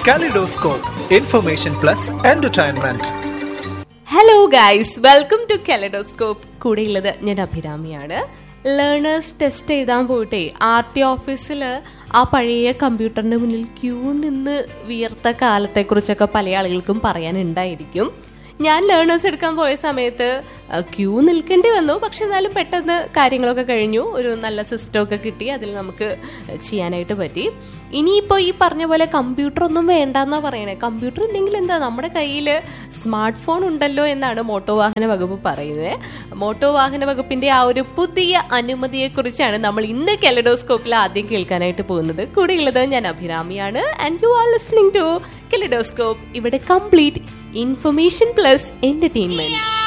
Kaleidoscope, information plus entertainment. Hello guys welcome to kaleidoscope കൂടെയുള്ളത് ഞാൻ അഭിരാമിയാണ് learners test എഴുതാൻ പോയിട്ടേ ആർ ടി ഓഫീസിൽ ആ പഴയ കമ്പ്യൂട്ടറിന്റെ മുന്നിൽ ക്യൂ നിന്ന് വിയർത്ത കാലത്തെക്കുറിച്ചൊക്കെ പല ആളുകൾക്കും പറയാനുണ്ടായിരിക്കും ഞാൻ ലേണേഴ്സ് എടുക്കാൻ പോയ സമയത്ത് ക്യൂ നിൽക്കേണ്ടി വന്നു പക്ഷെ എന്നാലും പെട്ടെന്ന് കാര്യങ്ങളൊക്കെ കഴിഞ്ഞു ഒരു നല്ല സിസ്റ്റം ഒക്കെ കിട്ടി അതിൽ നമുക്ക് ചെയ്യാനായിട്ട് പറ്റി ഇനിയിപ്പോൾ ഈ പറഞ്ഞ പോലെ കമ്പ്യൂട്ടർ ഒന്നും വേണ്ടെന്നാ പറയണേ കമ്പ്യൂട്ടർ ഉണ്ടെങ്കിൽ എന്താ നമ്മുടെ കയ്യിൽ സ്മാർട്ട് ഫോൺ ഉണ്ടല്ലോ എന്നാണ് മോട്ടോർ വാഹന വകുപ്പ് പറയുന്നത് മോട്ടോർ വാഹന വകുപ്പിന്റെ ആ ഒരു പുതിയ അനുമതിയെക്കുറിച്ചാണ് നമ്മൾ ഇന്ന് കെലഡോസ്കോപ്പിൽ ആദ്യം കേൾക്കാനായിട്ട് പോകുന്നത് കൂടെയുള്ളത് ഞാൻ അഭിരാമിയാണ് and you are listening to kaleidoscope ഇവിടെ കംപ്ലീറ്റ് ഇൻഫർമേഷൻ പ്ലസ് എന്റർടൈൻമെന്റ്